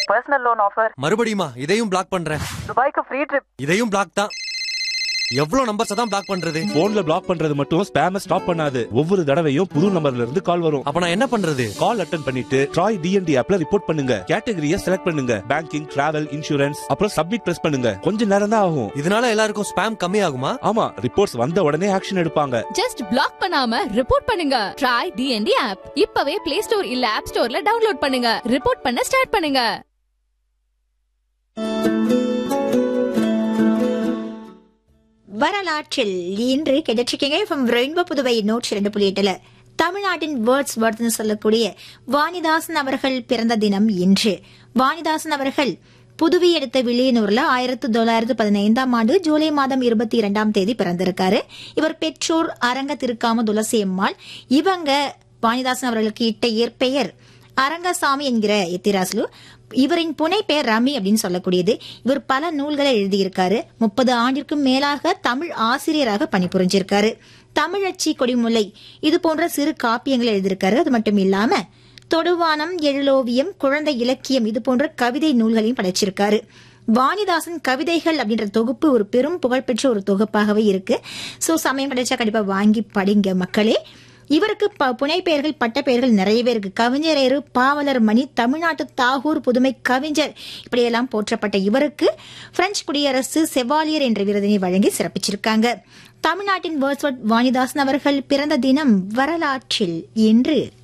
personal loan offer மறுபடியுமா இதையும் black பண்றேன் துபாய்க்கு ஃப்ரீ ட்ரிப் இதையும் பிளாக் தான் எவ்வளவு நம்பர்ஸ் தான் பிளாக் பண்றது போன்ல பிளாக் பண்றது மட்டும் ஸ்பேம ஸ்டாப் பண்ணாது ஒவ்வொரு தடவையும் புது நம்பர்ல இருந்து கால் வரும் அப்ப நான் என்ன பண்றது கால் அட்டன் பண்ணிட்டு ட்ராய் டிஎன்டி ஆப்ல ரிப்போர்ட் பண்ணுங்க கேட்டகரியை செலக்ட் பண்ணுங்க பேங்கிங் டிராவல் இன்சூரன்ஸ் அப்புறம் சப்மிட் பிரஸ் பண்ணுங்க கொஞ்ச நேரம் தான் ஆகும் இதனால எல்லாருக்கும் ஸ்பேம் கம்மி ஆகுமா ஆமா ரிப்போர்ட்ஸ் வந்த உடனே ஆக்ஷன் எடுப்பாங்க ஜஸ்ட் பிளாக் பண்ணாம ரிப்போர்ட் பண்ணுங்க ட்ரை டிஎன்டி ஆப் இப்பவே பிளே ஸ்டோர் இல்ல ஆப் ஸ்டோர்ல டவுன்லோட் பண்ணுங்க ரிப்போர்ட் பண்ண ஸ்டார்ட் பண்ணுங்க வரலாற்றில் இன்று கிடைச்சிருக்கீங்க ஃப்ரம் ரெயின்போ புதுவை நூற்றி ரெண்டு புள்ளி எட்டுல தமிழ்நாட்டின் வேர்ட்ஸ் வர்த்னு சொல்லக்கூடிய வாணிதாசன் அவர்கள் பிறந்த தினம் இன்று வாணிதாசன் அவர்கள் புதுவை எடுத்த வில்லியனூர்ல ஆயிரத்தி தொள்ளாயிரத்து பதினைந்தாம் ஆண்டு ஜூலை மாதம் இருபத்தி இரண்டாம் தேதி பிறந்திருக்காரு இவர் பெற்றோர் அரங்க திருக்காம துளசி அம்மாள் இவங்க வாணிதாசன் அவர்களுக்கு இட்ட இயற்பெயர் அரங்கசாமி என்கிற எத்திராசுலு இவரின் புனை பெயர் ரமி அப்படின்னு சொல்லக்கூடியது இவர் பல நூல்களை எழுதியிருக்காரு முப்பது ஆண்டிற்கும் மேலாக தமிழ் ஆசிரியராக பணிபுரிஞ்சிருக்காரு தமிழச்சி கொடிமுல்லை இது போன்ற சிறு காப்பியங்களை எழுதியிருக்காரு அது மட்டும் இல்லாம தொடுவானம் எழிலோவியம் குழந்தை இலக்கியம் இது போன்ற கவிதை நூல்களையும் படைச்சிருக்காரு வாணிதாசன் கவிதைகள் அப்படின்ற தொகுப்பு ஒரு பெரும் புகழ்பெற்ற ஒரு தொகுப்பாகவே இருக்கு சோ சமயம் கிடைச்சா கண்டிப்பா வாங்கி படிங்க மக்களே இவருக்கு ப- புனைப்பெயர்கள் பட்டப்பெயர்கள் நிறையவே இருக்கு கவிஞரேறு பாவலர் மணி தமிழ்நாட்டு தாகூர் புதுமை கவிஞர் இப்படியெல்லாம் போற்றப்பட்ட இவருக்கு பிரெஞ்சு குடியரசு செவாலியர் என்ற விருதினை வழங்கி சிறப்பிச்சிருக்காங்க தமிழ்நாட்டின் வேர்ஸ்வர்ட் வாணிதாசன் அவர்கள் பிறந்த தினம் வரலாற்றில் இன்று